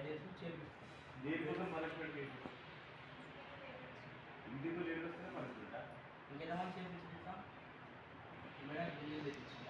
Days చేపిస్తాం దేనికోసం punishment ఏంటి ఇంటికి లేట్ వస్తే పనిష్మెంటా ఇంకెంతమంది చేపించుకుంటాం మేడం బిల్లు తెచ్చిందా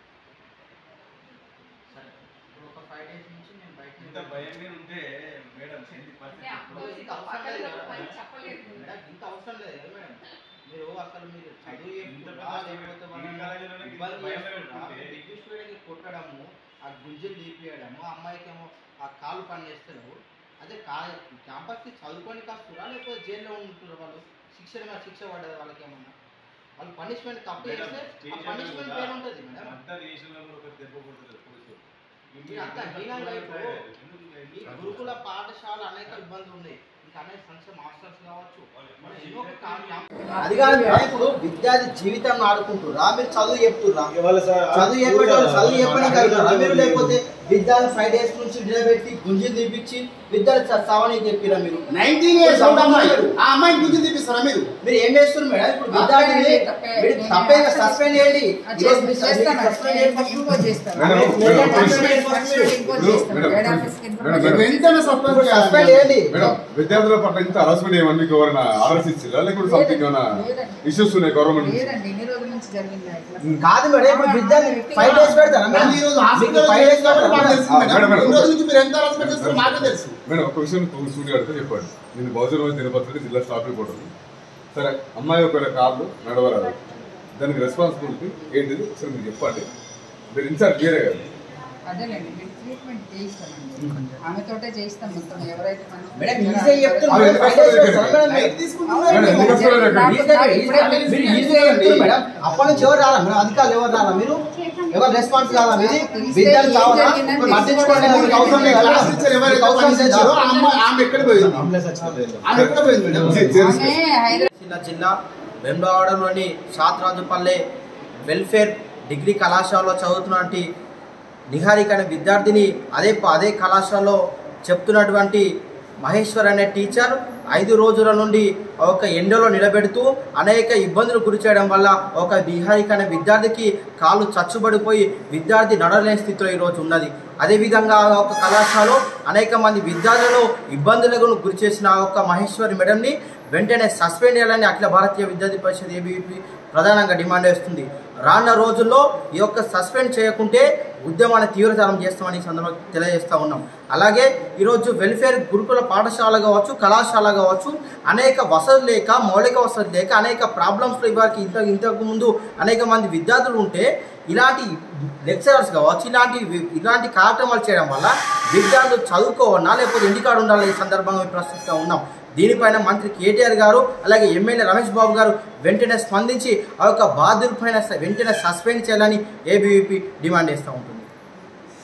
సరే ఇప్పుడు ఒక ఫైవ్ డేస్ నుంచి నేను బయట ఇంత భయం మీద ఉంటే మేడం చెంది అంటే అప్పుడు పరిస్థితి ఇంకా పక్కన పని చెప్పలేదు మేడం ఇంత అవసరం లేదు కదా మేడం మీరు అసలు మీరు చదువు ఇంత చెప్తురా, పెద్ద లేకపోతే డిగ్రీ వాళ్ళని కాలేజీలోనే ఇంత ఇబ్బంది భయం చేస్తురా, పెట్టుకుంటే డిగ్రీ స్టూడెంట్కి కొట్టడము ఆ గుంజలు తీపియడము అమ్మాయికేమో ఆ కాలు పని చేస్తారు అదే కా క్యాంపస్కి చదువుకొని కాస్తురా లేకపోతే జైల్లో ఉంటున్నారు వాళ్ళు శిక్ష ఏమైనా శిక్ష పడ్డది వాళ్ళకి ఏమన్నా వాళ్ళు పనిష్మెంట్ తప్పు మేడం, చేస్తే ఆ స్టేషన్లో పనిష్మెంట్ కూడా పేరు ఉంటుంది మేడం అంతా దేశంలో కూడా ఒక దెబ్బ కొడుతుంది పోలీసులు. మీరు అంతా హీనంగా ఇప్పుడు ఎందుకు ఈ గురుకుల పాఠశాల అనేక ఇబ్బందులు ఉన్నాయి ఇంకా అనేక సంక్షేమ మాస్టర్స్ కావచ్చు మన ఎన్నో కా- క్యాంప్- అది కాదు మేడం, ఇప్పుడు విద్యార్థి జీవితం ఆడుకుంటురా మీరు చదువు చెప్తుర్రా చదువు చెప్పడం చదువు చెప్పని కలుగుతారా మీరు లేకపోతే విద్యార్థి ఫైవ్ డేస్ నుంచి నిలబెట్టి గుంజి తీపిచ్చి విద్యార్థి చవని చెప్పిరా మీరు నైన్టీన్ ఇయర్స్ ఓల్డ్ అమ్మాయి ఆ అమ్మాయిని గురించి తీపిస్తారా మీరు మీరు ఏం చేస్తున్నారు మేడం ఇప్పుడు విద్యార్థిని తప్పే, మీరు తప్పే. తప్పే సస్పెండ్ చేయండి అది ఈరోజు చేస్తాను, మీరు చేస్తాను. సస్పెండ్ చేయండి first. ఇంకో చేస్తాను. Madam, madam, madam, suspend madam, చేస్తాను, ఇంకో చేస్తాను. మేడం, మేడం మేడం, ఆఫీస్కి మేడం, ఇన్ఫర్మేషన్ మేడం. వెంటనే సస్పెండ్ సస్పెండ్ చేయాలి చేయండి మేడం విద్యార్థుల పట్ల ఇంత హరాస్మెంట్ ఏమన్నా మీకు ఎవరైనా ఆర్డర్స్ ఇచ్చిరా లేకుంటే సంథింగ్ ఏమైనా లేదండి. ఇష్యూస్ ఉన్నాయి గవర్నమెంట్ నుంచి లేదండి ఎన్ని రోజుల నుంచి జరిగింది ఇట్లా కాదు మేడం ఇప్పుడు విద్యార్థి ఫైవ్ డేస్ పెడతారా మేడం? ఈ రోజు మీకు హాస్పిటల్ ఫైవ్ డేస్ కాబట్టి మాకు పెడతారా? తెలుసు ఆ, మేడం. Madam, madam. ఈ రోజు నుంచి మీరు ఎంత హరాస్మెంట్ చేస్తారో మాకే తెలుసు మేడం ఒక విషయం సూటి అడిగితే చెప్పండి నేను బహుజన రోజు దినపత్రిక జిల్లా స్టాఫ్ రిపోర్టర్ సరే అమ్మాయి ఒకవేళ కార్లు నడవరాదు దానికి రెస్పాన్సిబిలిటీ ఏంటిది ఒకసారి మీరు చెప్పండి మీరు ఇన్ఛార్జ్ మీరే కదా అదేలేండి మీరు ట్రీట్మెంట్ చేయిస్తామండి ఆమెతోటే చేయిస్తాం మొత్తం ఎవరైతే మనం- మేడం ఈజీగా చెప్తున్నారు అది మేడం, ఫైవ్ డేస్ పెడతారా మేడం? లైట్ తీసుకుంటున్నారు అవునండి, మేడం, ఎందుకు వస్తున్నారు ఇక్కడ? నాకు- ఈజీగా నాకు ఈజీగా ఇప్పుడే మీరు తెలిసింది. ఈజీగా చెప్తున్నారు మేడం అప్పటి నుంచి ఎవరు రాలా మేడం అధికారులు ఎవరు రాలా మీరు ఎవరు రెస్పాన్స్ కాదా మీది విద్యార్థి ఏం కావాలా జరిగిందని ఇప్పుడు పట్టించుకోవడానికి తెలుసుకోవడానికి అవసరం లేదు కదా? క్లాస్ టీచర్ ఎవరైతే అవసరం పని లేదా? చేశారో ఆ అమ్మాయి ఆమె ఎక్కడ పోయింది ఆమె ఎక్కడ పోయింది మేడం చే- చేరుస్తారు. ఆమె హైదరాబాద్ చిన్న జిల్లా వెంబడవాడలోని షాత్రాజుపల్లె వెల్ఫేర్ డిగ్రీ కళాశాలలో చదువుతున్నటువంటి నిహారిక అనే విద్యార్థిని అదే ప- అదే కళాశాలలో చెప్తున్నటువంటి మహేశ్వర్ అనే టీచర్ ఐదు రోజుల నుండి ఒక ఎండలో నిలబెడుతూ అనేక ఇబ్బందులు గురి చేయడం వల్ల ఒక నిహారిక అనే విద్యార్థికి కాళ్ళు చచ్చుబడిపోయి విద్యార్థి నడలేని స్థితిలో ఈరోజు ఉన్నది అదేవిధంగా ఆ ఒక కళాశాలలో అనేక మంది విద్యార్థులను ఇబ్బందులకు గురి చేసిన ఆ ఒక మహేశ్వరి మేడంని వెంటనే సస్పెండ్ చేయాలని అఖిల భారతీయ విద్యార్థి పరిషత్ ఏబీవీపీ ప్రధానంగా డిమాండ్ చేస్తుంది రానున్న రోజుల్లో ఈ యొక్క సస్పెండ్ చేయకుంటే ఉద్యమాన్ని తీవ్రతరం చేస్తామని ఈ సందర్భంగా తెలియజేస్తా ఉన్నాం అలాగే ఈరోజు వెల్ఫేర్ గురుకుల పాఠశాల కావచ్చు కళాశాల కావచ్చు అనేక వసతులు లేక మౌలిక వసతులు లేక అనేక ప్రాబ్లమ్స్లో ఇవారికి ఇంత ఇంతకు ముందు అనేక మంది విద్యార్థులు ఉంటే ఇలాంటి లెక్చరర్స్ కావచ్చు ఇలాంటి వి- ఇలాంటి కార్యక్రమాలు చేయడం వల్ల విద్యార్థులు చదువుకోవన్నా లేకపోతే ఇంటికాడ ఉండాలి ఈ సందర్భంగా మేము ప్రశ్నిస్తూ ఉన్నాం దీనిపైన మంత్రి కేటీఆర్ గారు అలాగే ఎమ్మెల్యే రమేష్ బాబు గారు వెంటనే స్పందించి ఆ యొక్క బాధ్యులపైన స- వెంటనే సస్పెండ్ చేయాలని ఏబీవీపీ డిమాండ్ చేస్తూ ఉంటుంది